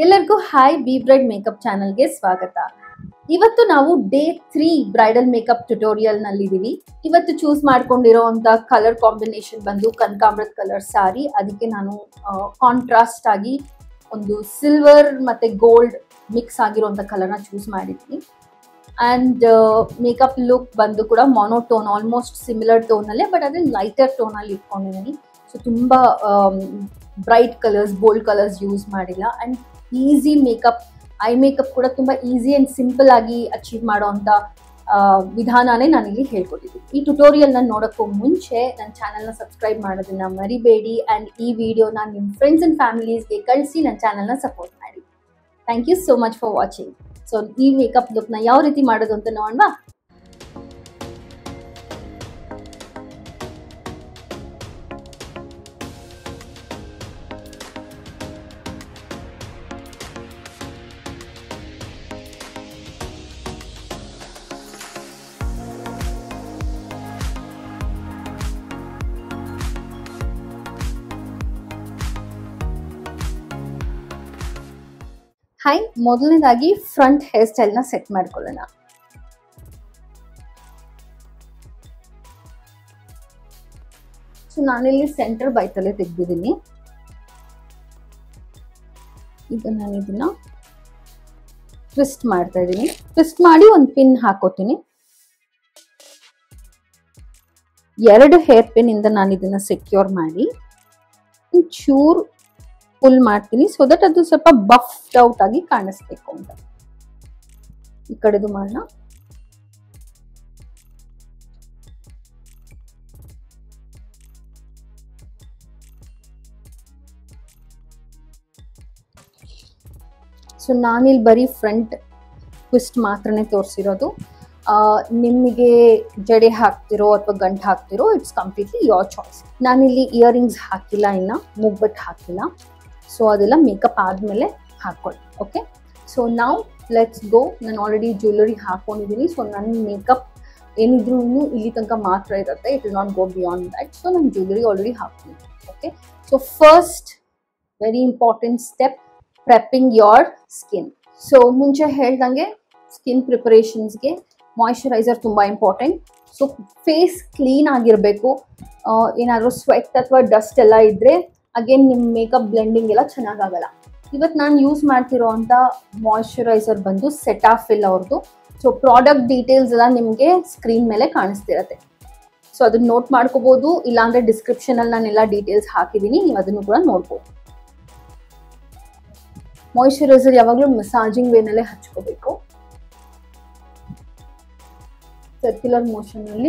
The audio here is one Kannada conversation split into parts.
ಎಲ್ಲರಿಗೂ ಹಾಯ್ ಬಿ ಬ್ರೈಡ್ ಮೇಕಪ್ ಚಾನಲ್ಗೆ ಸ್ವಾಗತ ಇವತ್ತು ನಾವು day three bridal makeup tutorial ನಲ್ಲಿದ್ದೀವಿ ಇವತ್ತು ಚೂಸ್ ಮಾಡ್ಕೊಂಡಿರೋ ಅಂತ ಕಲರ್ ಕಾಂಬಿನೇಷನ್ ಬಂದು ಕನಕಾಂಬರದ ಕಲರ್ ಸಾರಿ ಅದಕ್ಕೆ ನಾನು ಕಾಂಟ್ರಾಸ್ಟ್ ಆಗಿ ಒಂದು ಸಿಲ್ವರ್ ಮತ್ತೆ ಗೋಲ್ಡ್ ಮಿಕ್ಸ್ ಆಗಿರೋಂಥ ಕಲರ್ನ ಚೂಸ್ ಮಾಡಿದ್ದೀನಿ ಆ್ಯಂಡ್ ಮೇಕಪ್ ಲುಕ್ ಬಂದು ಕೂಡ ಮೊನೋಟೋನ್ ಆಲ್ಮೋಸ್ಟ್ ಸಿಮಿಲರ್ ಟೋನಲ್ಲೇ ಬಟ್ ಅದನ್ನ ಲೈಟರ್ ಟೋನಲ್ಲಿ ಇಟ್ಕೊಂಡಿದ್ದೀನಿ ಸೊ ತುಂಬ bright colours bold colours use ಮಾಡಿಲ್ಲ and easy makeup eye makeup ಕೂಡ ತುಂಬ ಈಸಿ ಆ್ಯಂಡ್ ಸಿಂಪಲ್ ಆಗಿ ಅಚೀವ್ ಮಾಡೋವಂಥ ವಿಧಾನನೇ ನಾನಿಲ್ಲಿ ಹೇಳ್ಕೊಟ್ಟಿದ್ದೀನಿ ಈ ಟ್ಯುಟೋರಿಯಲ್ನ ನೋಡೋಕ್ಕೂ ಮುಂಚೆ ನನ್ನ ಚಾನಲ್ನ ಸಬ್ಸ್ಕ್ರೈಬ್ ಮಾಡೋದನ್ನ ಮರಿಬೇಡಿ ಆ್ಯಂಡ್ ಈ ವಿಡಿಯೋನ ನಿಮ್ಮ ಫ್ರೆಂಡ್ಸ್ ಆ್ಯಂಡ್ ಫ್ಯಾಮಿಲೀಸ್ಗೆ ಕಳಿಸಿ ನನ್ನ ಚಾನಲ್ನ ಸಪೋರ್ಟ್ ಮಾಡಿ thank you so much for watching so ಈ ಮೇಕಪ್ ಲುಕ್ನ ಯಾವ ರೀತಿ ಮಾಡೋದು ಅಂತ ನೋಡೋಣ ಹಾಯ್ ಮೊದಲನೇದಾಗಿ ಫ್ರಂಟ್ ಹೇರ್ ಸ್ಟೈಲ್ನ ಸೆಟ್ ಮಾಡ್ಕೊಳ್ಳೋಣ ಸೊ ನಾನಿಲ್ಲಿ ಸೆಂಟರ್ ಬೈತಲ್ಲೇ ತೆಗ್ದಿದ್ದೀನಿ ಈಗ ನಾನು ಇದನ್ನ ಟ್ವಿಸ್ಟ್ ಮಾಡ್ತಾ ಇದ್ದೀನಿ ಟ್ವಿಸ್ಟ್ ಮಾಡಿ ಒಂದು ಪಿನ್ ಹಾಕೋತೀನಿ ಎರಡು ಹೇರ್ ಪಿನ್ ಇಂದ ನಾನು ಇದನ್ನ ಸೆಕ್ಯೂರ್ ಮಾಡಿ ಚೂರ್ ಫುಲ್ ಮಾಡ್ತೀನಿ ಸೊ ದಟ್ ಅದು ಸ್ವಲ್ಪ ಬಫ್ಡ್ ಔಟ್ ಆಗಿ ಕಾಣಿಸ್ಬೇಕು ಅಂತ ಈ ಕಡೆದು ಮಾಡೋಣ ಸೊ ನಾನಿಲ್ಲಿ ಬರೀ ಫ್ರಂಟ್ ಟ್ವಿಸ್ಟ್ ಮಾತ್ರನೇ ತೋರಿಸಿರೋದು ನಿಮಗೆ ಜಡೆ ಹಾಕ್ತಿರೋ ಅಥವಾ ಗಂಟು ಹಾಕ್ತಿರೋ ಇಟ್ಸ್ ಕಂಪ್ಲೀಟ್ಲಿ ಯೋರ್ ಚಾಯ್ಸ್ ನಾನಿಲ್ಲಿ ಇಯರಿಂಗ್ಸ್ ಹಾಕಿಲ್ಲ ಇನ್ನು ಮೂಗ್ಬಟ್ ಹಾಕಿಲ್ಲ ಸೊ ಅದೆಲ್ಲ ಮೇಕಪ್ ಆದಮೇಲೆ ಹಾಕ್ಕೊಳ್ಳಿ ಓಕೆ ಸೊ ನಾವು ಲೆಟ್ಸ್ ಗೋ ನಾನು ಆಲ್ರೆಡಿ ಜ್ಯುವೆಲರಿ ಹಾಕ್ಕೊಂಡಿದ್ದೀನಿ ಸೊ ನನ್ನ ಮೇಕಪ್ ಏನಿದ್ರು ಇಲ್ಲಿ ತನಕ ಮಾತ್ರ ಇರುತ್ತೆ it will not go beyond that so ನಾನು ಜ್ಯುವೆಲರಿ ಆಲ್ರೆಡಿ ಹಾಕ್ತೀನಿ okay so first very important step prepping your skin so ಮುಂಚೆ ಹೇಳ್ದಂಗೆ ಸ್ಕಿನ್ ಪ್ರಿಪರೇಷನ್ಸ್ಗೆ ಮಾಯಿಶ್ಚರೈಸರ್ ತುಂಬ ಇಂಪಾರ್ಟೆಂಟ್ ಸೊ ಫೇಸ್ ಕ್ಲೀನ್ ಆಗಿರಬೇಕು ಏನಾದರೂ ಸ್ವೆಟ್ ಅಥವಾ ಡಸ್ಟ್ ಎಲ್ಲ ಇದ್ದರೆ ಅಗೇನ್ ನಿಮ್ಮ ಮೇಕಪ್ ಬ್ಲೆಂಡಿಂಗ್ ಎಲ್ಲ ಚೆನ್ನಾಗಾಗಲ್ಲ ಇವತ್ತು ನಾನು ಯೂಸ್ ಮಾಡ್ತಿರೋ ಅಂಥ ಮಾಯಿಶ್ಚರೈಸರ್ ಬಂದು ಸೆಟಾಫಿಲ್ ಅವ್ರದ್ದು ಸೊ ಪ್ರಾಡಕ್ಟ್ ಡೀಟೇಲ್ಸ್ ಎಲ್ಲ ನಿಮಗೆ ಸ್ಕ್ರೀನ್ ಮೇಲೆ ಕಾಣಿಸ್ತಿರತ್ತೆ ಸೊ ಅದನ್ನ ನೋಟ್ ಮಾಡ್ಕೋಬೋದು ಇಲ್ಲಾಂದರೆ ಡಿಸ್ಕ್ರಿಪ್ಷನಲ್ಲಿ ನಾನೆಲ್ಲ ಡೀಟೇಲ್ಸ್ ಹಾಕಿದ್ದೀನಿ ನೀವು ಅದನ್ನು ಕೂಡ ನೋಡ್ಬೋದು ಮಾಯಿಶ್ಚರೈಸರ್ ಯಾವಾಗಲೂ ಮಸಾಜಿಂಗ್ ವೇನಲ್ಲೇ ಹಚ್ಕೋಬೇಕು ಸರ್ಕ್ಯುಲರ್ ಮೋಷನಲ್ಲಿ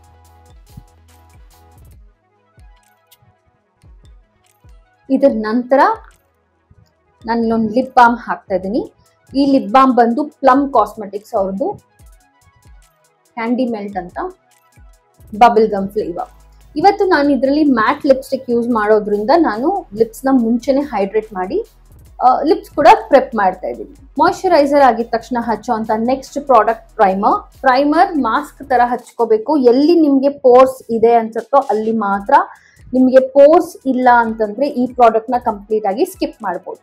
ಇದರ ನಂತರ ನಾನು ಇಲ್ಲೊಂದು ಲಿಪ್ ಬಾಮ್ ಹಾಕ್ತಾ ಇದ್ದೀನಿ ಈ ಲಿಪ್ ಬಾಮ್ ಬಂದು ಪ್ಲಮ್ ಕಾಸ್ಮೆಟಿಕ್ಸ್ ಅವ್ರದ್ದು ಕ್ಯಾಂಡಿ ಮೆಲ್ಟ್ ಅಂತ ಬಬಲ್ ಗಮ್ ಫ್ಲೇವರ್ ಇವತ್ತು ನಾನು ಇದರಲ್ಲಿ ಮ್ಯಾಟ್ ಲಿಪ್ಸ್ಟಿಕ್ ಯೂಸ್ ಮಾಡೋದ್ರಿಂದ ನಾನು ಲಿಪ್ಸ್ನ ಮುಂಚೆನೆ ಹೈಡ್ರೇಟ್ ಮಾಡಿ ಲಿಪ್ಸ್ ಕೂಡ ಪ್ರೆಪ್ ಮಾಡ್ತಾ ಇದ್ದೀನಿ ಮಾಯಿಶ್ಚರೈಸರ್ ಆಗಿದ ತಕ್ಷಣ ಹಚ್ಚೋ ಅಂತ next product primer primer mask ತರ ಹಚ್ಕೋಬೇಕು ಎಲ್ಲಿ ನಿಮಗೆ ಪೋರ್ಸ್ ಇದೆ ಅನ್ಸುತ್ತೋ ಅಲ್ಲಿ ಮಾತ್ರ ನಿಮಗೆ ಪೋರ್ಸ್ ಇಲ್ಲ ಅಂತಂದ್ರೆ ಈ ಪ್ರಾಡಕ್ಟ್ ನ ಕಂಪ್ಲೀಟ್ ಆಗಿ ಸ್ಕಿಪ್ ಮಾಡ್ಬೋದು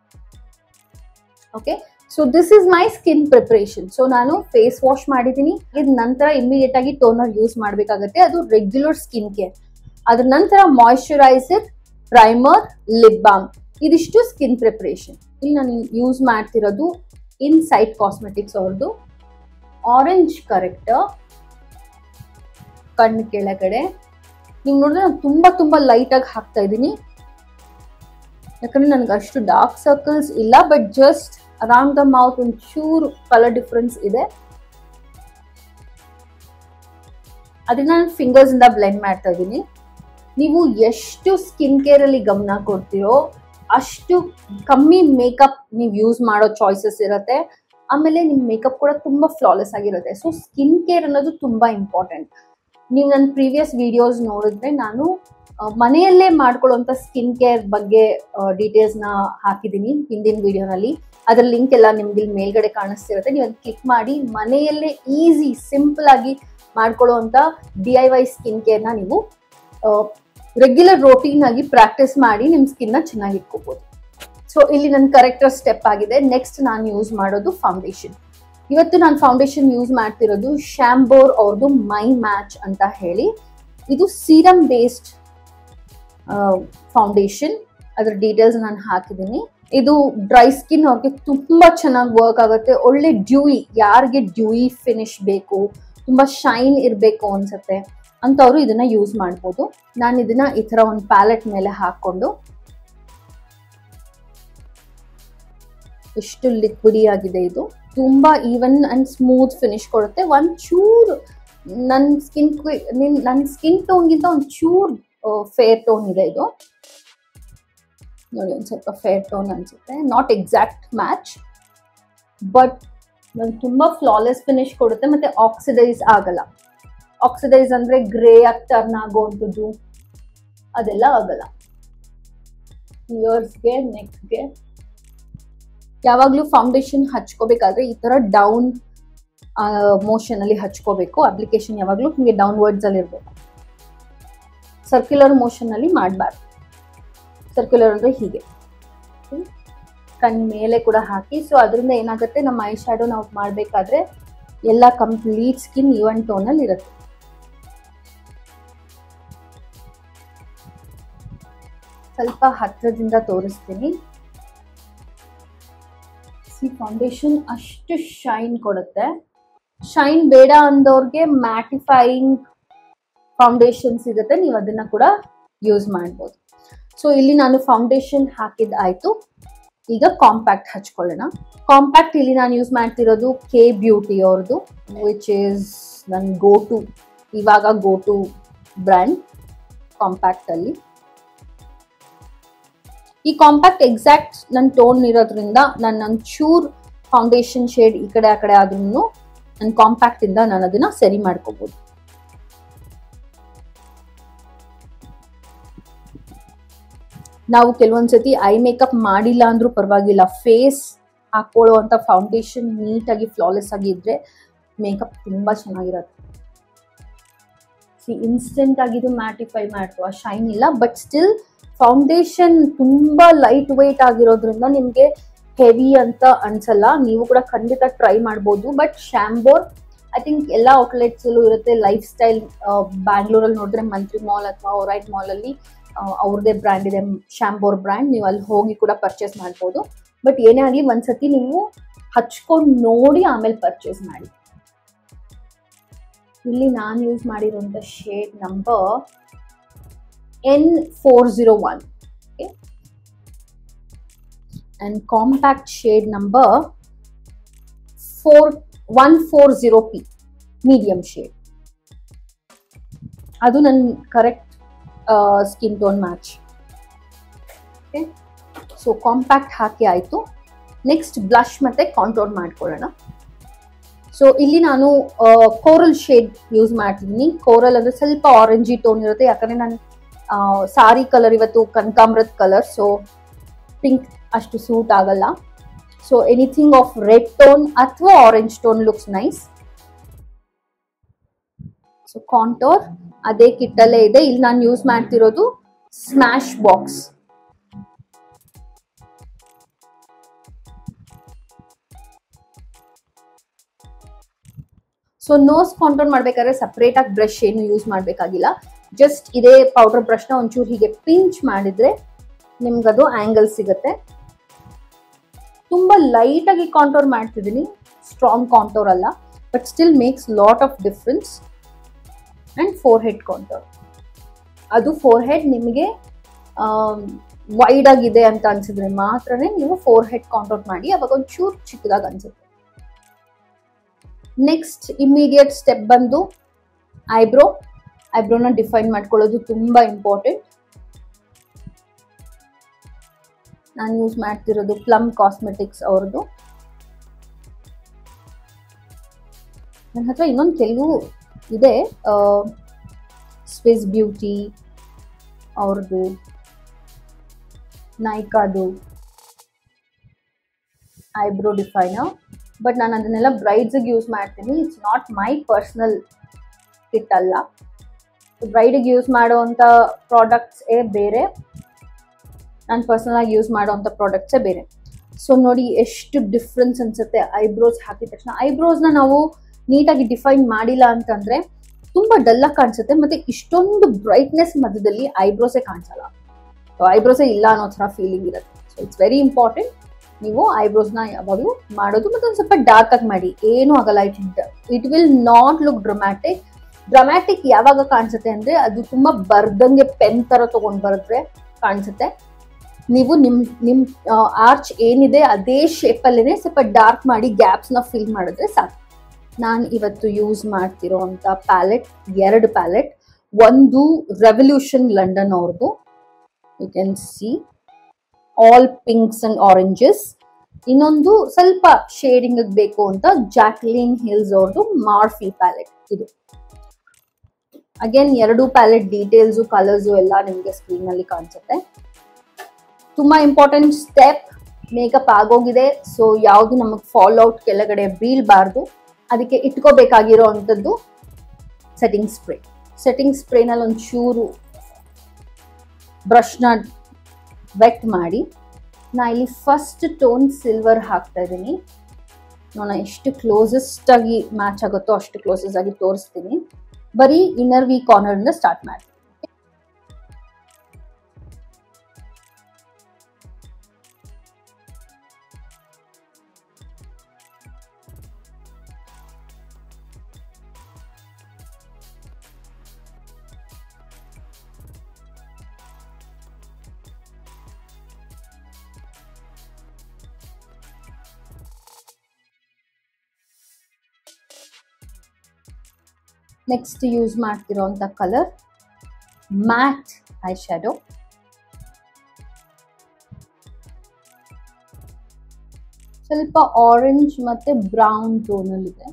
okay so this is my skin preparation so ನಾನು ಫೇಸ್ ವಾಶ್ ಮಾಡಿದ್ದೀನಿ ಇದ್ ನಂತರ ಇಮಿಡಿಯೇಟ್ ಆಗಿ ಟೋನರ್ ಯೂಸ್ ಮಾಡಬೇಕಾಗತ್ತೆ ಅದು ರೆಗ್ಯುಲರ್ ಸ್ಕಿನ್ ಕೇರ್ ಅದ್ರ ನಂತರ ಮಾಯಿಶ್ಚರೈಸರ್ ಪ್ರೈಮರ್ ಲಿಪ್ ಬಾಮ್ ಇದಿಷ್ಟು ಸ್ಕಿನ್ ಪ್ರಿಪರೇಷನ್ ಇಲ್ಲಿ ನಾನು ಯೂಸ್ ಮಾಡ್ತಿರೋದು ಇನ್ ಸೈಟ್ ಕಾಸ್ಮೆಟಿಕ್ಸ್ ಅವ್ರದ್ದು ಆರೆಂಜ್ ಕರೆಕ್ಟರ್ ಕಣ್ಣು ಕೆಳಗಡೆ ನೀವು ನೋಡಿದ್ರೆ ನಾನು ತುಂಬ ತುಂಬ ಲೈಟಾಗಿ ಹಾಕ್ತಾ ಇದ್ದೀನಿ ಯಾಕಂದ್ರೆ ನನಗೆ ಅಷ್ಟು ಡಾರ್ಕ್ ಸರ್ಕಲ್ಸ್ ಇಲ್ಲ but just around the mouth ಒಂದು ಚೂರು ಕಲರ್ ಡಿಫ್ರೆನ್ಸ್ ಇದೆ ಅದನ್ನ ನಾನು ಫಿಂಗರ್ಸ್ ಇಂದ ಬ್ಲೆಂಡ್ ಮಾಡ್ತಾ ಇದ್ದೀನಿ ನೀವು ಎಷ್ಟು ಸ್ಕಿನ್ ಕೇರ್ ಅಲ್ಲಿ ಗಮನ ಕೊಡ್ತೀರೋ ಅಷ್ಟು ಕಮ್ಮಿ ಮೇಕಪ್ ನೀವು ಯೂಸ್ ಮಾಡೋ ಚಾಯ್ಸಸ್ ಇರುತ್ತೆ ಆಮೇಲೆ ನಿಮ್ಮ ಮೇಕಪ್ ಕೂಡ ತುಂಬ ಫ್ಲಾಲೆಸ್ ಆಗಿರುತ್ತೆ ಸೊ ಸ್ಕಿನ್ ಕೇರ್ ಅನ್ನೋದು ತುಂಬ ಇಂಪಾರ್ಟೆಂಟ್ ನೀವು ನನ್ನ ಪ್ರೀವಿಯಸ್ ವಿಡಿಯೋಸ್ ನೋಡಿದ್ರೆ ನಾನು ಮನೆಯಲ್ಲೇ ಮಾಡ್ಕೊಳ್ಳೋಂಥ ಸ್ಕಿನ್ ಕೇರ್ ಬಗ್ಗೆ ಡೀಟೇಲ್ಸ್ನ ಹಾಕಿದ್ದೀನಿ ಹಿಂದಿನ ವಿಡಿಯೋನಲ್ಲಿ ಅದರ ಲಿಂಕ್ ಎಲ್ಲ ನಿಮ್ಗೆ ಇಲ್ಲಿ ಮೇಲ್ಗಡೆ ಕಾಣಿಸ್ತಿರುತ್ತೆ ನೀವು ಅದು ಕ್ಲಿಕ್ ಮಾಡಿ ಮನೆಯಲ್ಲೇ ಈಸಿ ಸಿಂಪಲ್ ಆಗಿ ಮಾಡ್ಕೊಳ್ಳೋವಂಥ ಡಿ ಐ ವೈ ಸ್ಕಿನ್ ಕೇರ್ನ ನೀವು ರೆಗ್ಯುಲರ್ ರೋಟೀನ್ ಆಗಿ ಪ್ರಾಕ್ಟೀಸ್ ಮಾಡಿ ನಿಮ್ಮ ಸ್ಕಿನ್ನ ಚೆನ್ನಾಗಿ ಇಟ್ಕೋಬಹುದು ಸೊ ಇಲ್ಲಿ ನನ್ನ ಕರೆಕ್ಟರ್ ಸ್ಟೆಪ್ ಆಗಿದೆ ನೆಕ್ಸ್ಟ್ ನಾನು ಯೂಸ್ ಮಾಡೋದು ಫೌಂಡೇಶನ್ ಇವತ್ತು ನಾನು ಫೌಂಡೇಶನ್ ಯೂಸ್ ಮಾಡ್ತಿರೋದು ಶ್ಯಾಂಬೋರ್ ಅವ್ರದ್ದು ಮೈ ಮ್ಯಾಚ್ ಅಂತ ಹೇಳಿ ಇದು ಸೀರಮ್ ಬೇಸ್ಡ್ ಫೌಂಡೇಶನ್ ಅದ್ರ ಡೀಟೇಲ್ಸ್ ನಾನು ಹಾಕಿದ್ದೀನಿ ಇದು ಡ್ರೈ ಸ್ಕಿನ್ ಅವ್ರಿಗೆ ತುಂಬಾ ಚೆನ್ನಾಗಿ ವರ್ಕ್ ಆಗುತ್ತೆ ಒಳ್ಳೆ ಡ್ಯೂಯಿ ಯಾರಿಗೆ ಡ್ಯೂಯಿ ಫಿನಿಶ್ ಬೇಕು ತುಂಬಾ ಶೈನ್ ಇರಬೇಕು ಅನ್ಸುತ್ತೆ ಅಂತವ್ರು ಇದನ್ನ ಯೂಸ್ ಮಾಡ್ಬೋದು ನಾನು ಇದನ್ನ ಈ ತರ ಒಂದು ಪ್ಯಾಲೆಟ್ ಮೇಲೆ ಹಾಕೊಂಡು ಎಷ್ಟು ಲಿಕ್ವಿಡಿ ಆಗಿದೆ ಇದು ತುಂಬಾ ಈವನ್ ಅಂಡ್ ಸ್ಮೂತ್ ಫಿನಿಶ್ ಕೊಡುತ್ತೆ ಒಂದ್ ಚೂರ್ ನನ್ನ ಸ್ಕಿನ್ ನನ್ನ ಸ್ಕಿನ್ ಟೋನ್ಗಿಂತ ಒಂದು ಚೂರ್ ಫೇರ್ ಟೋನ್ ಇದೆ ಇದು ನೋಡಿ ಒಂದು ಸ್ವಲ್ಪ ಫೇರ್ ಟೋನ್ ಅನ್ಸುತ್ತೆ ನಾಟ್ ಎಕ್ಸಾಕ್ಟ್ ಮ್ಯಾಚ್ ಬಟ್ ನಂಗೆ ತುಂಬ ಫ್ಲಾಲೆಸ್ ಫಿನಿಶ್ ಕೊಡುತ್ತೆ ಮತ್ತೆ ಆಕ್ಸಿಡೈಸ್ ಆಗಲ್ಲ ಆಕ್ಸಿಡೈಸ್ ಅಂದ್ರೆ ಗ್ರೇ ಆಗಿ ಟರ್ನ್ ಆಗುವಂಥದ್ದು ಅದೆಲ್ಲ ಆಗಲ್ಲ ಇಯರ್ಸ್ಗೆ ನೆಕ್ಗೆ ಯಾವಾಗಲೂ ಫೌಂಡೇಶನ್ ಹಚ್ಕೋಬೇಕಾದ್ರೆ ಈ ಥರ ಡೌನ್ ಮೋಷನ್ ಅಲ್ಲಿ ಹಚ್ಕೋಬೇಕು ಅಪ್ಲಿಕೇಶನ್ ಯಾವಾಗಲೂ ನಿಮಗೆ ಡೌನ್ವರ್ಡ್ಸ್ ಅಲ್ಲಿ ಇರಬೇಕು ಸರ್ಕ್ಯುಲರ್ ಮೋಷನ್ ಅಲ್ಲಿ ಮಾಡಬಾರ್ದು ಸರ್ಕ್ಯುಲರ್ ಅಂದ್ರೆ ಹೀಗೆ ಕಣ್ ಮೇಲೆ ಕೂಡ ಹಾಕಿ ಸೊ ಅದರಿಂದ ಏನಾಗುತ್ತೆ ನಮ್ಮ ಐ ಶ್ಯಾಡೋ ನಾವು ಮಾಡಬೇಕಾದ್ರೆ ಎಲ್ಲ ಕಂಪ್ಲೀಟ್ ಸ್ಕಿನ್ ಈವನ್ ಟೋನಲ್ಲಿ ಇರುತ್ತೆ ಸ್ವಲ್ಪ ಹತ್ರದಿಂದ ತೋರಿಸ್ತೀನಿ ಸಿ ಫೌಂಡೇಶನ್ ಅಷ್ಟು ಶೈನ್ ಕೊಡುತ್ತೆ ಶೈನ್ ಬೇಡ ಅಂದವ್ರಿಗೆ ಮ್ಯಾಟಿಫೈಯಿಂಗ್ ಫೌಂಡೇಶನ್ ಸಿಗುತ್ತೆ ನೀವು ಅದನ್ನ ಕೂಡ ಯೂಸ್ ಮಾಡ್ಬೋದು ಸೊ ಇಲ್ಲಿ ನಾನು ಫೌಂಡೇಶನ್ ಹಾಕಿದ್ ಆಯ್ತು ಈಗ ಕಾಂಪ್ಯಾಕ್ಟ್ ಹಚ್ಕೊಳ್ಳೋಣ ಕಾಂಪ್ಯಾಕ್ಟ್ ಇಲ್ಲಿ ನಾನು ಯೂಸ್ ಮಾಡ್ತಿರೋದು ಕೆ ಬ್ಯೂಟಿ ಅವ್ರದ್ದು ವಿಚ್ ಈಸ್ ನನ್ನ ಗೋ ಟು ಇವಾಗ ಗೋ ಟು ಬ್ರ್ಯಾಂಡ್ ಕಾಂಪ್ಯಾಕ್ಟ್ ಅಲ್ಲಿ ಈ ಕಾಂಪ್ಯಾಕ್ಟ್ ಎಕ್ಸಾಕ್ಟ್ ನನ್ನ ಟೋನ್ ಇರೋದ್ರಿಂದ ನಾನು ಒಂಚೂರ್ ಫೌಂಡೇಶನ್ ಶೇಡ್ ಈ ಕಡೆ ಆ ಕಡೆ ಆದ್ರೂ ನನ್ನ ಕಾಂಪ್ಯಾಕ್ಟ್ ಇಂದ ನಾನು ಅದನ್ನ ಸರಿ ಮಾಡ್ಕೋಬಹುದು ನಾವು ಕೆಲವೊಂದ್ಸತಿ ಐ ಮೇಕಪ್ ಮಾಡಿಲ್ಲ ಅಂದ್ರೂ ಪರವಾಗಿಲ್ಲ ಫೇಸ್ ಹಾಕೊಳ್ಳುವಂತ ಫೌಂಡೇಶನ್ ನೀಟಾಗಿ ಫ್ಲಾಲೆಸ್ ಆಗಿ ಇದ್ರೆ ಮೇಕಪ್ ತುಂಬಾ ಚೆನ್ನಾಗಿರುತ್ತೆ ಸಿ ಇನ್ಸ್ಟೆಂಟ್ ಆಗಿದು ಮ್ಯಾಟಿಫೈ ಮಾಡ್ತು ಆ ಶೈನ್ ಇಲ್ಲ ಬಟ್ ಸ್ಟಿಲ್ ಫೌಂಡೇಶನ್ ತುಂಬಾ ಲೈಟ್ ವೆಯ್ಟ್ ಆಗಿರೋದ್ರಿಂದ ನಿಮ್ಗೆ ಹೆವಿ ಅಂತ ಅನ್ಸಲ್ಲ ನೀವು ಕೂಡ ಖಂಡಿತ ಟ್ರೈ ಮಾಡ್ಬೋದು ಬಟ್ ಶ್ಯಾಂಬೋರ್ ಐ ಥಿಂಕ್ ಎಲ್ಲ ಔಟ್ಲೆಟ್ಸ್ ಅಲ್ಲೂ ಇರುತ್ತೆ ಲೈಫ್ ಸ್ಟೈಲ್ ಬ್ಯಾಂಗ್ಳೂರಲ್ಲಿ ನೋಡಿದ್ರೆ ಮಂತ್ರಿ ಮಾಲ್ ಅಥವಾ ಒರೈಟ್ ಮಾಲ್ ಅಲ್ಲಿ ಅವ್ರದೇ ಬ್ರ್ಯಾಂಡ್ ಇದೆ ಶ್ಯಾಂಬೋರ್ ಬ್ರ್ಯಾಂಡ್ ನೀವು ಅಲ್ಲಿ ಹೋಗಿ ಕೂಡ ಪರ್ಚೇಸ್ ಮಾಡ್ಬೋದು ಬಟ್ ಏನೇ ಆಗಲಿ ಒಂದ್ಸತಿ ನೀವು ಹಚ್ಕೊಂಡು ನೋಡಿ ಆಮೇಲೆ ಪರ್ಚೇಸ್ ಮಾಡಿ ಇಲ್ಲಿ ನಾನು ಯೂಸ್ ಮಾಡಿರುವಂತ shade number N four zero one and compact shade number four one four zero P medium shade ಅದು ನನ್ನ correct skin tone match okay so compact ಹಾಕಿ ಆಯಿತು ನೆಕ್ಸ್ಟ್ ಬ್ಲಷ್ ಮತ್ತೆ ಕಾಂಟೋರ್ ಮಾಡ್ಕೊಳ್ಳೋಣ ಸೊ ಇಲ್ಲಿ ನಾನು ಕೋರಲ್ ಶೇಡ್ ಯೂಸ್ ಮಾಡ್ತಿದ್ದೀನಿ ಕೋರಲ್ ಅಂದ್ರೆ ಸ್ವಲ್ಪ ಆರೆಂಜಿ ಟೋನ್ ಇರುತ್ತೆ ಯಾಕಂದ್ರೆ ನಾನು ಸಾರಿ ಕಲರ್ ಇವತ್ತು ಕನಕಾಂಬ್ರದ ಕಲರ್ ಸೊ ಪಿಂಕ್ ಅಷ್ಟು ಸೂಟ್ ಆಗಲ್ಲ so anything of red tone ಅಥವಾ orange tone looks nice so contour ಅದೇ ಕಿಟ್ಟಲ್ಲೇ ಇದೆ ಇಲ್ಲಿ ನಾನು ಯೂಸ್ ಮಾಡ್ತಿರೋದು smash box so nose contour ಮಾಡ್ಬೇಕಾದ್ರೆ ಸಪ್ರೇಟ್ ಆಗಿ ಬ್ರಷ್ ಏನು ಯೂಸ್ ಮಾಡಬೇಕಾಗಿಲ್ಲ ಜಸ್ಟ್ ಇದೇ ಪೌಡರ್ ಬ್ರಷ್ನ ಒಂಚೂರು ಹೀಗೆ ಪಿಂಚ್ ಮಾಡಿದ್ರೆ ನಿಮ್ಗದು ಆಂಗಲ್ ಸಿಗುತ್ತೆ ತುಂಬಾ ಲೈಟ್ ಆಗಿ ಕಾಂಟೋರ್ ಮಾಡ್ತಿದ್ದೀನಿ ಸ್ಟ್ರಾಂಗ್ ಕಾಂಟೋರ್ ಅಲ್ಲ but still makes lot of difference and forehead contour ಅದು ಫೋರ್ ಹೆಡ್ ನಿಮಗೆ ವೈಡ್ ಆಗಿದೆ ಅಂತ ಅನ್ಸಿದ್ರೆ ಮಾತ್ರನೇ ನೀವು ಫೋರ್ ಹೆಡ್ ಕಾಂಟೋರ್ ಮಾಡಿ ಅವಾಗ ಒಂದು ಚೂರ್ ಚಿಕ್ಕದಾಗಿ ಅನ್ಸುತ್ತೆ ನೆಕ್ಸ್ಟ್ ಇಮಿಡಿಯೇಟ್ ಸ್ಟೆಪ್ ಬಂದು ಐಬ್ರೋ ಐಬ್ರೋನ ಡಿಫೈನ್ ಮಾಡ್ಕೊಳ್ಳೋದು ತುಂಬಾ ಇಂಪಾರ್ಟೆಂಟ್ ನಾನು ಯೂಸ್ ಮಾಡ್ತಿರೋದು ಪ್ಲಮ್ ಕಾಸ್ಮೆಟಿಕ್ಸ್ ಅವ್ರದ್ದು ನನ್ನ ಹತ್ರ ಇನ್ನೊಂದು ಕೆಲವು ಇದೆ ಸ್ವಿಸ್ ಬ್ಯೂಟಿ ಅವ್ರದ್ದು ನೈಕಾದು ಐಬ್ರೋ ಡಿಫೈನರ್ ಬಟ್ ನಾನು ಅದನ್ನೆಲ್ಲ ಬ್ರೈಡ್ಸಿಗೆ ಯೂಸ್ ಮಾಡ್ತೀನಿ it's not my personal kit ಅಲ್ಲ ಬ್ರೈಡಿಗೆ ಯೂಸ್ ಮಾಡುವಂಥ ಪ್ರಾಡಕ್ಟ್ಸ್ ಏ ಬೇರೆ ನಾನು ಪರ್ಸನಲ್ ಆಗಿ ಯೂಸ್ ಮಾಡೋವಂಥ ಪ್ರಾಡಕ್ಟ್ಸೇ ಬೇರೆ ಸೊ ನೋಡಿ ಎಷ್ಟು ಡಿಫ್ರೆನ್ಸ್ ಅನ್ಸುತ್ತೆ ಐಬ್ರೋಸ್ ಹಾಕಿದ ತಕ್ಷಣ ಐಬ್ರೋಸ್ನ ನಾವು ನೀಟಾಗಿ ಡಿಫೈನ್ ಮಾಡಿಲ್ಲ ಅಂತಂದ್ರೆ ತುಂಬಾ ಡಲ್ಲಾಗಿ ಕಾಣಿಸುತ್ತೆ ಮತ್ತೆ ಇಷ್ಟೊಂದು ಬ್ರೈಟ್ನೆಸ್ ಮಧ್ಯದಲ್ಲಿ ಐಬ್ರೋಸೇ ಕಾಣಿಸಲ್ಲ ಐಬ್ರೋಸೇ ಇಲ್ಲ ಅನ್ನೋ ಥರ ಫೀಲಿಂಗ್ ಇರುತ್ತೆ ಸೊ ಇಟ್ಸ್ ವೆರಿ ಇಂಪಾರ್ಟೆಂಟ್ ನೀವು ಐಬ್ರೋಸ್ನ ಯಾವಾಗಲೂ ಮಾಡೋದು ಮತ್ತೆ ಒಂದು ಸ್ವಲ್ಪ ಡಾರ್ಕ್ ಆಗಿ ಮಾಡಿ ಏನೂ ಆಗಲ್ಲ it it will not look dramatic dramatic ಯಾವಾಗ ಕಾಣಿಸುತ್ತೆ ಅಂದ್ರೆ ಅದು ತುಂಬಾ ಬರ್ದಂಗೆ ಪೆನ್ ತರ ತಗೊಂಡ್ ಬರೆದ್ರೆ ಕಾಣಿಸುತ್ತೆ ನೀವು ನಿಮ್ ನಿಮ್ ಆರ್ಚ್ ಏನಿದೆ ಅದೇ ಶೇಪ್ ಅಲ್ಲೇನೆ ಸ್ವಲ್ಪ ಡಾರ್ಕ್ ಮಾಡಿ ಗ್ಯಾಪ್ಸ್ ನ ಫಿಲ್ ಮಾಡಿದ್ರೆ ಸಾಕು ನಾನು ಇವತ್ತು ಯೂಸ್ ಮಾಡ್ತಿರೋ ಅಂತ ಪ್ಯಾಲೆಟ್ ಎರಡು ಪ್ಯಾಲೆಟ್ ಒಂದು ರೆವಲ್ಯೂಷನ್ ಲಂಡನ್ ಅವ್ರದ್ದು you can see all pinks and oranges ಇನ್ನೊಂದು ಸ್ವಲ್ಪ ಶೇಡಿಂಗ್ ಬೇಕು ಅಂತ ಜಾಕ್ಲಿನ್ ಹಿಲ್ಸ್ ಅವ್ರದ್ದು ಮಾರ್ಫಿ ಪ್ಯಾಲೆಟ್ ಇದು ಅಗೇನ್ ಎರಡು ಪ್ಯಾಲೆಟ್ ಡೀಟೇಲ್ಸು ಕಲರ್ಸು ಎಲ್ಲ ನಿಮಗೆ ಸ್ಕ್ರೀನ್ ಅಲ್ಲಿ ಕಾಣಿಸುತ್ತೆ ತುಂಬಾ ಇಂಪಾರ್ಟೆಂಟ್ ಸ್ಟೆಪ್ ಮೇಕಪ್ ಆಗೋಗಿದೆ ಸೊ ಯಾವುದು ನಮಗೆ ಫಾಲ್ ಔಟ್ ಕೆಳಗಡೆ ಬೀಳ್ಬಾರ್ದು ಅದಕ್ಕೆ ಇಟ್ಕೋಬೇಕಾಗಿರೋ ಅಂಥದ್ದು ಸೆಟ್ಟಿಂಗ್ ಸ್ಪ್ರೇ ಸೆಟ್ಟಿಂಗ್ ಸ್ಪ್ರೇನಲ್ಲಿ ಒಂದು ಚೂರು ಬ್ರಷ್ನ ವೆಟ್ ಮಾಡಿ ನಾ ಇಲ್ಲಿ ಫಸ್ಟ್ ಟೋನ್ ಸಿಲ್ವರ್ ಹಾಕ್ತಾ ಇದ್ದೀನಿ ನೋಡೋಣ ಎಷ್ಟು ಕ್ಲೋಸೆಸ್ಟ್ ಆಗಿ ಮ್ಯಾಚ್ ಆಗುತ್ತೋ ಅಷ್ಟು ಕ್ಲೋಸೆಸ್ ಆಗಿ ತೋರಿಸ್ತೀನಿ ಬರೀ ಇನ್ನರ್ ವಿ ಕಾರ್ನರ್ ಇಂದ ಸ್ಟಾರ್ಟ್ ಮಾಡಿ ನೆಕ್ಸ್ಟ್ ಯೂಸ್ ಮಾಡ್ತಿರೋಂಥ ಕಲರ್ ಮ್ಯಾಟ್ ಐ ಶ್ಯಾಡೋ ಸ್ವಲ್ಪ ಆರೆಂಜ್ ಮತ್ತೆ ಬ್ರೌನ್ ಟೋನಲ್ಲಿ ಇದೆ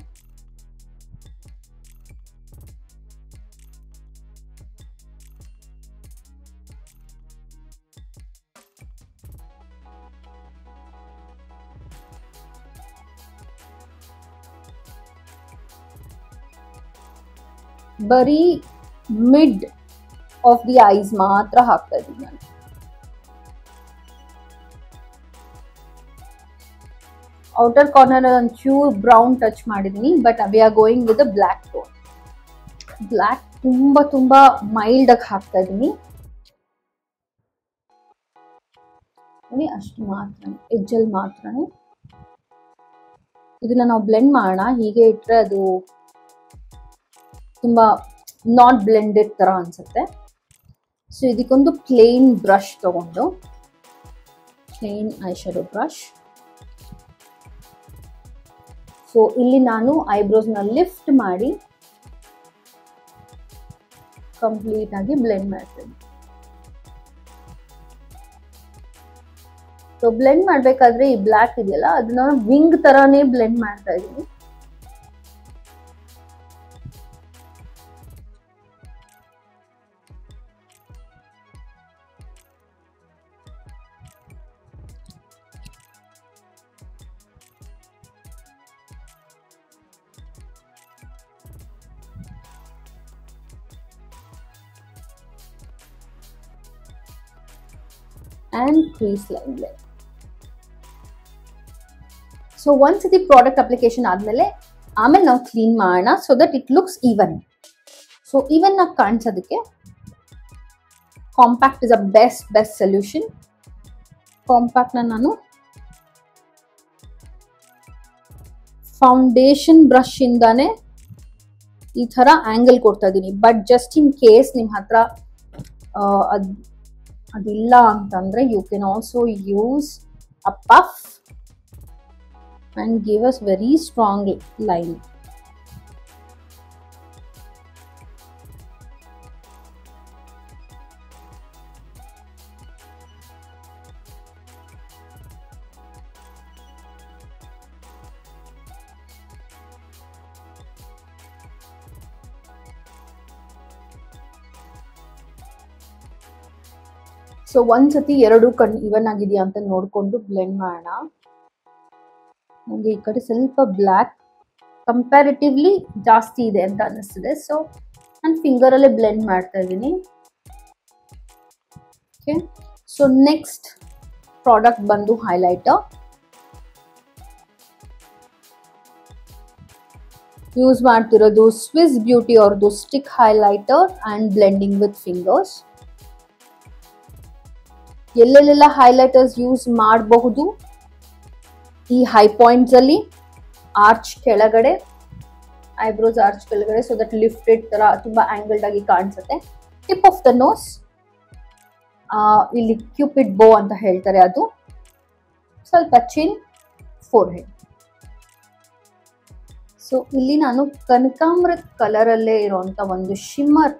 ಬರೀ ಮಿಡ್ ಆಫ್ ದಿ ಐಸ್ ಮಾತ್ರ ಹಾಕ್ತಾ ಇದ್ದೀನಿ ನಾನು ಔಟರ್ ಕಾರ್ನರ್ ಒಂಚೂರು ಬ್ರೌನ್ ಟಚ್ ಮಾಡಿದ್ದೀನಿ but we are going with black tone black ತುಂಬಾ ತುಂಬಾ ಮೈಲ್ಡ್ ಆಗಿ ಹಾಕ್ತಾ ಇದ್ದೀನಿ ನೋಡಿ ಅಷ್ಟು ಮಾತ್ರ ಎಜ್ಜಲ್ಲಿ ಮಾತ್ರನೇ ಇದನ್ನ ನಾವು ಬ್ಲೆಂಡ್ ಮಾಡೋಣ ಹೀಗೆ ಇಟ್ರೆ ಅದು ತುಂಬಾ ನಾಟ್ ಬ್ಲೆಂಡೆಡ್ ತರ ಅನ್ಸುತ್ತೆ ಸೊ ಇದಕ್ಕೊಂದು ಪ್ಲೇನ್ ಬ್ರಷ್ ತಗೊಂಡು ಪ್ಲೇನ್ ಐಶಾಡೋ ಬ್ರಷ್ ಸೊ ಇಲ್ಲಿ ನಾನು ಐಬ್ರೋಸ್ನ ಲಿಫ್ಟ್ ಮಾಡಿ ಕಂಪ್ಲೀಟ್ ಆಗಿ ಬ್ಲೆಂಡ್ ಮಾಡ್ತೀನಿ ಸೊ ಬ್ಲೆಂಡ್ ಮಾಡ್ಬೇಕಾದ್ರೆ ಈ ಬ್ಲ್ಯಾಕ್ ಇದೆಯಲ್ಲ ಅದನ್ನ ವಿಂಗ್ ತರಾನೇ ಬ್ಲೆಂಡ್ ಮಾಡ್ತಾ ಇದೀನಿ and crease line line so ಒಂದ್ಸತಿ ಪ್ರಾಡಕ್ಟ್ ಅಪ್ಲಿಕೇಶನ್ ಆದಮೇಲೆ ಆಮೇಲೆ ನಾವು ಕ್ಲೀನ್ ಮಾಡೋಣ so that it looks even so even ಆಗಿ ಕಾಣಿಸೋದಕ್ಕೆ compact is a best best solution ಕಾಂಪ್ಯಾಕ್ಟ್ನ ನಾನು ಫೌಂಡೇಶನ್ ಬ್ರಷ್ ಇಂದಾನೆ ಈ ಥರ ಆಂಗಲ್ ಕೊಡ್ತಾ ಇದ್ದೀನಿ ಬಟ್ ಜಸ್ಟ್ ಇನ್ ಕೇಸ್ ನಿಮ್ಮ ಹತ್ರ ಅದು ಅದಿಲ್ಲ ಅಂತಂದ್ರೆ you can also use a puff and give us very strong line so ಒಂದ್ಸತಿ ಎರಡು ಕಣ್ ಇವನ್ ಆಗಿದೆಯಾ ಅಂತ ನೋಡ್ಕೊಂಡು ಬ್ಲೆಂಡ್ ಮಾಡೋಣ ನನಗೆ ಈ ಕಡೆ ಸ್ವಲ್ಪ ಬ್ಲ್ಯಾಕ್ ಕಂಪ್ಯಾರಿಟಿವ್ಲಿ ಜಾಸ್ತಿ ಇದೆ ಅಂತ ಅನ್ನಿಸ್ತಿದೆ ಸೊ ನಾನು ಫಿಂಗರಲ್ಲೇ ಬ್ಲೆಂಡ್ ಮಾಡ್ತಾ ಇದ್ದೀನಿ ಓಕೆ ಸೊ ನೆಕ್ಸ್ಟ್ ಪ್ರಾಡಕ್ಟ್ ಬಂದು ಹೈಲೈಟರ್ ಯೂಸ್ ಮಾಡ್ತಿರೋದು ಸ್ವಿಸ್ ಬ್ಯೂಟಿ ಅವ್ರದ್ದು stick highlighter and blending with fingers ಎಲ್ಲೆಲ್ಲೆಲ್ಲ ಹೈಲೈಟರ್ಸ್ ಯೂಸ್ ಮಾಡಬಹುದು ಈ ಹೈ ಪಾಯಿಂಟ್ಸ್ ಅಲ್ಲಿ ಆರ್ಚ್ ಕೆಳಗಡೆ ಐಬ್ರೋಸ್ ಆರ್ಚ್ ಕೆಳಗಡೆ ಸೊ ದಟ್ ಲಿಫ್ಟೆಡ್ ತರ ತುಂಬಾ ಆಂಗಲ್ಡ್ ಆಗಿ ಕಾಣಿಸುತ್ತೆ ಟಿಪ್ ಆಫ್ ದ ನೋಸ್ ಇಲ್ಲಿ ಕ್ಯೂಪಿಡ್ ಬೋ ಅಂತ ಹೇಳ್ತಾರೆ ಅದು ಸ್ವಲ್ಪ ಚಿನ್ ಫೋರ್ ಹೆಡ್ ಸೊ ಇಲ್ಲಿ ನಾನು ಕನಕಾಂಬ್ರದ ಕಲರ್ ಅಲ್ಲೇ ಇರುವಂತ ಒಂದು ಶಿಮ್ಮರ್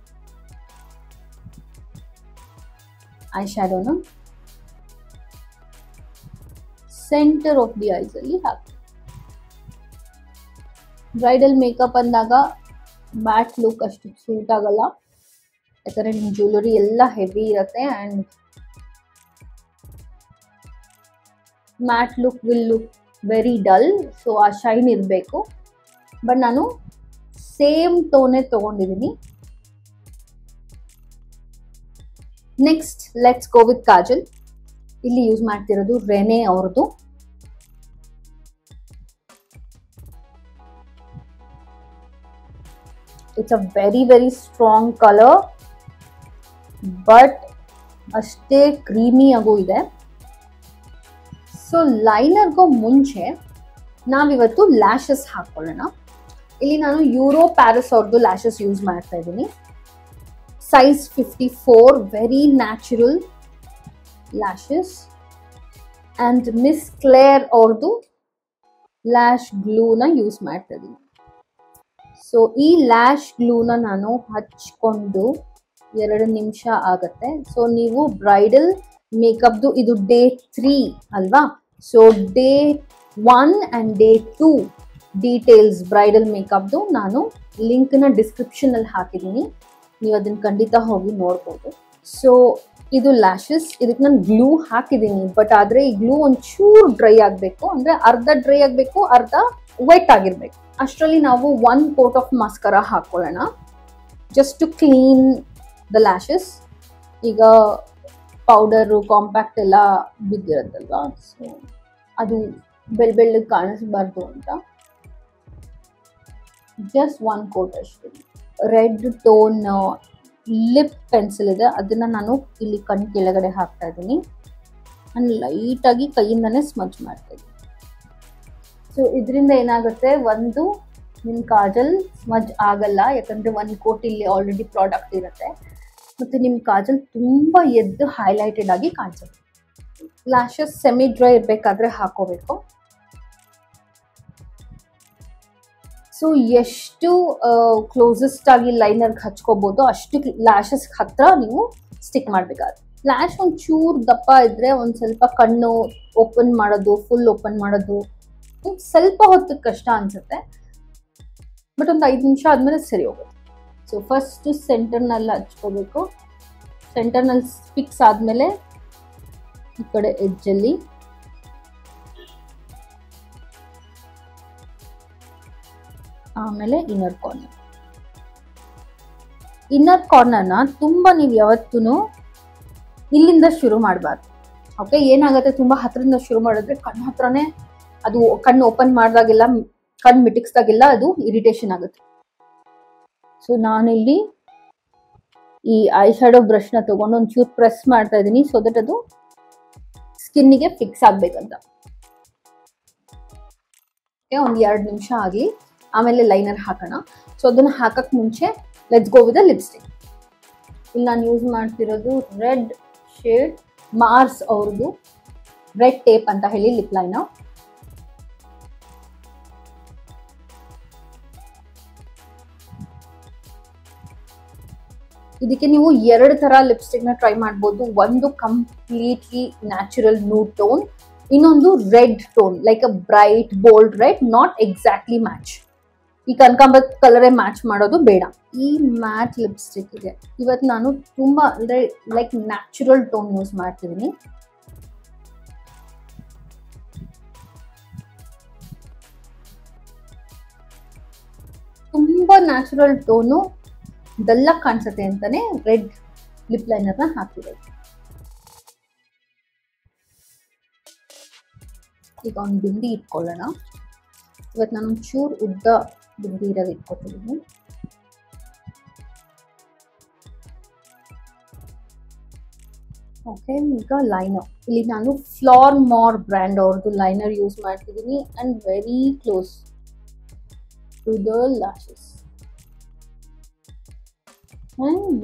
ಐ ಶ್ಯಾಡೋನ ಸೆಂಟರ್ ಆಫ್ ದಿ ಐಸ್ ಅಲ್ಲಿ ಹಾಕಿ ಬ್ರೈಡಲ್ ಮೇಕಪ್ ಅಂದಾಗ ಮ್ಯಾಟ್ ಲುಕ್ ಅಷ್ಟು ಸೂಟ್ ಆಗಲ್ಲ ಯಾಕಂದ್ರೆ ನಿಮ್ಮ ಜ್ಯುವೆಲರಿ ಎಲ್ಲ ಹೆವಿ ಇರುತ್ತೆ and matte look will look very dull so ಆ ಶೈನ್ ಇರಬೇಕು ಬಟ್ ನಾನು ಸೇಮ್ ಟೋನೇ ತಗೊಂಡಿದ್ದೀನಿ next let's go with kajal ಇಲ್ಲಿ ಯೂಸ್ ಮಾಡ್ತಿರೋದು ರೆನೆ ಅವ್ರದ್ದು it's a very very strong colour but ಅಷ್ಟೇ ಕ್ರೀಮಿ ಆಗು ಇದೆ ಸೊ ಲೈನರ್ಗೂ ಮುಂಚೆ ನಾವಿವತ್ತು ಲ್ಯಾಶಸ್ ಹಾಕೊಳ್ಳೋಣ ಇಲ್ಲಿ ನಾನು ಯೂರೋ ಪ್ಯಾರಿಸ್ ಅವ್ರದ್ದು ಲ್ಯಾಶಸ್ ಯೂಸ್ ಮಾಡ್ತಾ ಇದ್ದೀನಿ size fifty four very natural lashes and Miss Claire ಅವ್ರದ್ದು ಲ್ಯಾಶ್ ಗ್ಲೂನ ಯೂಸ್ ಮಾಡ್ತಾ ಇದ್ದೀನಿ ಸೊ ಈ ಲ್ಯಾಶ್ ಗ್ಲೂನ ನಾನು ಹಚ್ಕೊಂಡು ಎರಡು ನಿಮಿಷ ಆಗತ್ತೆ ಸೊ ನೀವು ಬ್ರೈಡಲ್ ಮೇಕಪ್ದು ಇದು ಡೇ ತ್ರೀ ಅಲ್ವಾ so day one and day two details bridal ಮೇಕಪ್ದು ನಾನು ಲಿಂಕ್ನ ಡಿಸ್ಕ್ರಿಪ್ಷನಲ್ಲಿ ಹಾಕಿದ್ದೀನಿ ನೀವು ಅದನ್ನು ಖಂಡಿತ ಹೋಗಿ ನೋಡ್ಬೋದು ಸೊ ಇದು ಲ್ಯಾಶಸ್ ಇದಕ್ಕೆ ನಾನು ಗ್ಲೂ ಹಾಕಿದ್ದೀನಿ ಬಟ್ ಆದರೆ ಈ ಗ್ಲೂ ಒಂಚೂರು ಡ್ರೈ ಆಗಬೇಕು ಅಂದರೆ ಅರ್ಧ ಡ್ರೈ ಆಗಬೇಕು ಅರ್ಧ ವೆಟ್ ಆಗಿರಬೇಕು ಅಷ್ಟರಲ್ಲಿ ನಾವು ಒನ್ ಕೋಟ್ ಆಫ್ ಮಾಸ್ಕರ ಹಾಕ್ಕೊಳ್ಳೋಣ just to clean the lashes ಈಗ ಪೌಡರು ಕಾಂಪ್ಯಾಕ್ಟ್ ಎಲ್ಲ ಬಿದ್ದಿರುತ್ತಲ್ವಾ ಸೊ ಅದು ಬೆಳ್ ಬೆಳ್ಳಗೆ ಕಾಣಿಸ್ಬಾರ್ದು ಅಂತ ಜಸ್ಟ್ ಒನ್ ಕೋಟ್ ಅಷ್ಟೇ ರೆಡ್ ಟೋನ್ ಲಿಪ್ ಪೆನ್ಸಿಲ್ ಇದೆ ಅದನ್ನು ನಾನು ಇಲ್ಲಿ ಕಣ್ಣು ಕೆಳಗಡೆ ಹಾಕ್ತಾ ಇದ್ದೀನಿ ನಾನು ಲೈಟಾಗಿ ಕೈಯಿಂದನೇ ಸ್ಮಚ್ ಮಾಡ್ತಾ ಇದ್ದೀನಿ ಸೊ ಇದರಿಂದ ಏನಾಗುತ್ತೆ ಒಂದು ನಿಮ್ಮ ಕಾಜಲ್ ಸ್ಮಜ್ ಆಗಲ್ಲ ಯಾಕಂದರೆ ಒಂದು ಕೋಟ್ ಇಲ್ಲಿ ಆಲ್ರೆಡಿ ಪ್ರಾಡಕ್ಟ್ ಇರುತ್ತೆ ಮತ್ತು ನಿಮ್ಮ ಕಾಜಲ್ ತುಂಬ ಎದ್ದು ಹೈಲೈಟೆಡ್ ಆಗಿ ಕಾಣಿಸುತ್ತೆ ಲ್ಯಾಶಸ್ ಸೆಮಿ ಡ್ರೈ ಇರಬೇಕಾದ್ರೆ ಹಾಕೋಬೇಕು ಸೊ ಎಷ್ಟು ಕ್ಲೋಸೆಸ್ಟ್ ಆಗಿ ಲೈನರ್ಗೆ ಹಚ್ಕೋಬೋದು ಅಷ್ಟು ಲ್ಯಾಶಸ್ ಹತ್ರ ನೀವು ಸ್ಟಿಕ್ ಮಾಡಬೇಕಾದ್ರೆ ಲ್ಯಾಶ್ ಒಂದು ಚೂರು ದಪ್ಪ ಇದ್ರೆ ಒಂದು ಸ್ವಲ್ಪ ಕಣ್ಣು ಓಪನ್ ಮಾಡೋದು ಫುಲ್ ಓಪನ್ ಮಾಡೋದು ಸ್ವಲ್ಪ ಹೊತ್ತಿಗೆ ಕಷ್ಟ ಅನ್ಸುತ್ತೆ ಬಟ್ ಒಂದು ಐದು ನಿಮಿಷ ಆದಮೇಲೆ ಸರಿ ಹೋಗುತ್ತೆ ಸೊ ಫಸ್ಟು ಸೆಂಟರ್ನಲ್ಲಿ ಹಚ್ಕೋಬೇಕು ಸೆಂಟರ್ನಲ್ಲಿ ಫಿಕ್ಸ್ ಆದಮೇಲೆ ಈ ಕಡೆ ಎಜ್ಜಲ್ಲಿ ಆಮೇಲೆ ಇನ್ನರ್ ಕಾರ್ನರ್ ಇನ್ನರ್ ಕಾರ್ನರ್ನ ತುಂಬ ನೀವು ಯಾವತ್ತೂ ಇಲ್ಲಿಂದ ಶುರು ಮಾಡಬಾರ್ದು ಓಕೆ ಏನಾಗುತ್ತೆ ತುಂಬ ಹತ್ರದಿಂದ ಶುರು ಮಾಡಿದ್ರೆ ಕಣ್ಣು ಹತ್ರನೇ ಅದು ಕಣ್ಣು ಓಪನ್ ಮಾಡಿದಾಗೆಲ್ಲ ಕಣ್ಣು ಮಿಟಿಕ್ಸ್ದಾಗೆಲ್ಲ ಅದು ಇರಿಟೇಷನ್ ಆಗುತ್ತೆ ಸೊ ನಾನಿಲ್ಲಿ ಈ ಐ ಶ್ಯಾಡೋ ಬ್ರಷ್ನ ತಗೊಂಡು ಒಂಚೂರು ಪ್ರೆಸ್ ಮಾಡ್ತಾ ಇದ್ದೀನಿ ಸೊ ದಟ್ ಅದು ಸ್ಕಿನ್ನಿಗೆ ಫಿಕ್ಸ್ ಆಗ್ಬೇಕಂತ ಒಂದು ಎರಡು ನಿಮಿಷ ಆಗಲಿ ಆಮೇಲೆ ಲೈನರ್ ಹಾಕೋಣ ಸೊ ಅದನ್ನ ಹಾಕಕ್ ಮುಂಚೆ ಲೆಟ್ಸ್ ಗೋ ವಿತ್ ಲಿಪ್ಸ್ಟಿಕ್ ಇಲ್ಲಿ ನಾನು ಯೂಸ್ ಮಾಡ್ತಿರೋದು ರೆಡ್ ಶೇಡ್ ಮಾರ್ಸ್ ಅವ್ರದ್ದು ರೆಡ್ ಟೇಪ್ ಅಂತ ಹೇಳಿ ಲಿಪ್ ಲೈನ ಇದಕ್ಕೆ ನೀವು ಎರಡು ತರ ಲಿಪ್ಸ್ಟಿಕ್ ನ ಟ್ರೈ ಮಾಡ್ಬೋದು ಒಂದು ಕಂಪ್ಲೀಟ್ಲಿ ನ್ಯಾಚುರಲ್ ನೂಡ್ ಟೋನ್ ಇನ್ನೊಂದು red tone like a bright bold red not exactly match ಈ ಕನಕಾಂಬರದ ಕಲರೇ ಮ್ಯಾಚ್ ಮಾಡೋದು ಬೇಡ ಈ ಮ್ಯಾಟ್ ಲಿಪ್ಸ್ಟಿಕ್ ಇದೆ ಇವತ್ತು ನಾನು ತುಂಬಾ ಅಂದ್ರೆ ಲೈಕ್ ನ್ಯಾಚುರಲ್ ಟೋನ್ ಯೂಸ್ ಮಾಡ್ತಿದ್ದೀನಿ ತುಂಬಾ ನ್ಯಾಚುರಲ್ ಟೋನು ಡಲ್ಲಾಗಿ ಕಾಣಿಸುತ್ತೆ ಅಂತಾನೆ ರೆಡ್ ಲಿಪ್ ಲೈನರ್ನ ಹಾಕಿರೋದು ಈಗ ಒಂದು ಬಿಂದಿ ಇಟ್ಕೊಳ್ಳೋಣ ಇವತ್ತು ನಾನು ಚೂರು ಉದ್ದ ಬಿಂದಿ ಇರೋದು ಇಟ್ಕೊತಿದ್ದೀನಿ ಓಕೆ ಈಗ ಲೈನರ್ ಇಲ್ಲಿ ನಾನು ಫ್ಲಾರ್ ಮಾರ್ ಬ್ರ್ಯಾಂಡ್ ಅವ್ರದ್ದು ಲೈನರ್ ಯೂಸ್ ಮಾಡ್ತಿದ್ದೀನಿ and very close to the lashes and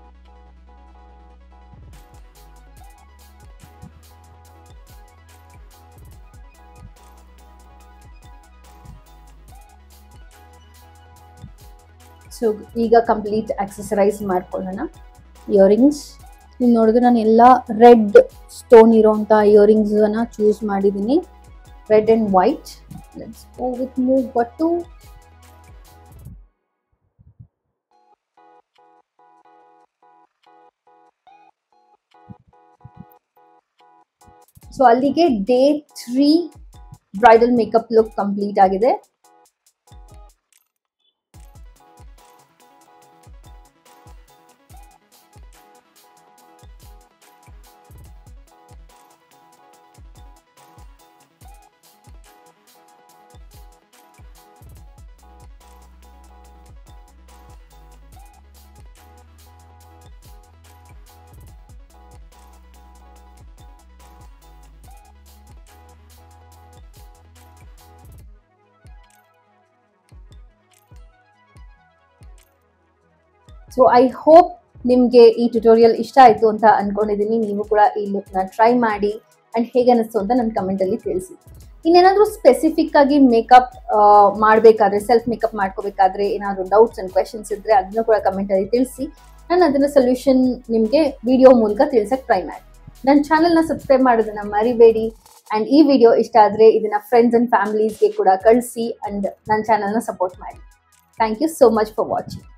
so ಈಗ ಕಂಪ್ಲೀಟ್ ಎಕ್ಸಸರೈಸ್ ಮಾಡ್ಕೊಳ್ಳೋಣ ಇಯರಿಂಗ್ಸ್ ನೀವು ನೋಡಿದ್ರೆ ನಾನು ಎಲ್ಲ ರೆಡ್ ಸ್ಟೋನ್ ಇರೋಂಥ ಇಯರಿಂಗ್ಸನ್ನು ಚೂಸ್ ಮಾಡಿದ್ದೀನಿ red and white let's go with ಮೂವ್ ಬಟ್ಟು ಸೊ ಅಲ್ಲಿಗೆ day three bridal makeup look complete ಆಗಿದೆ ಸೊ ಐ ಹೋಪ್ ನಿಮಗೆ ಈ ಟ್ಯುಟೋರಿಯಲ್ ಇಷ್ಟ ಆಯಿತು ಅಂತ ಅನ್ಕೊಂಡಿದ್ದೀನಿ ನೀವು ಕೂಡ ಈ ಲುಕ್ನ ಟ್ರೈ ಮಾಡಿ ಆ್ಯಂಡ್ ಹೇಗೆ ಅನ್ನಿಸ್ತು ಅಂತ ನನ್ನ ಕಮೆಂಟಲ್ಲಿ ತಿಳಿಸಿ ಇನ್ನೇನಾದರೂ ಸ್ಪೆಸಿಫಿಕ್ ಆಗಿ ಮೇಕಪ್ ಮಾಡಬೇಕಾದ್ರೆ ಸೆಲ್ಫ್ ಮೇಕಪ್ ಮಾಡ್ಕೋಬೇಕಾದ್ರೆ ಏನಾದರೂ ಡೌಟ್ಸ್ ಆ್ಯಂಡ್ ಕ್ವೆಶನ್ಸ್ ಇದ್ದರೆ ಅದನ್ನು ಕೂಡ ಕಮೆಂಟಲ್ಲಿ ತಿಳಿಸಿ ನಾನು ಅದನ್ನು ಸೊಲ್ಯೂಷನ್ ನಿಮಗೆ ವಿಡಿಯೋ ಮೂಲಕ ತಿಳ್ಸಕ್ಕೆ ಟ್ರೈ ಮಾಡಿ ನನ್ನ ಚಾನಲ್ನ ಸಬ್ಸ್ಕ್ರೈಬ್ ಮಾಡೋದನ್ನ ಮರಿಬೇಡಿ ಆ್ಯಂಡ್ ಈ ವಿಡಿಯೋ ಇಷ್ಟ ಆದರೆ ಇದನ್ನು ಫ್ರೆಂಡ್ಸ್ ಆ್ಯಂಡ್ ಫ್ಯಾಮಿಲೀಸ್ಗೆ ಕೂಡ ಕಳಿಸಿ ಆ್ಯಂಡ್ ನನ್ನ ಚಾನಲ್ನ ಸಪೋರ್ಟ್ ಮಾಡಿ thank you so much for watching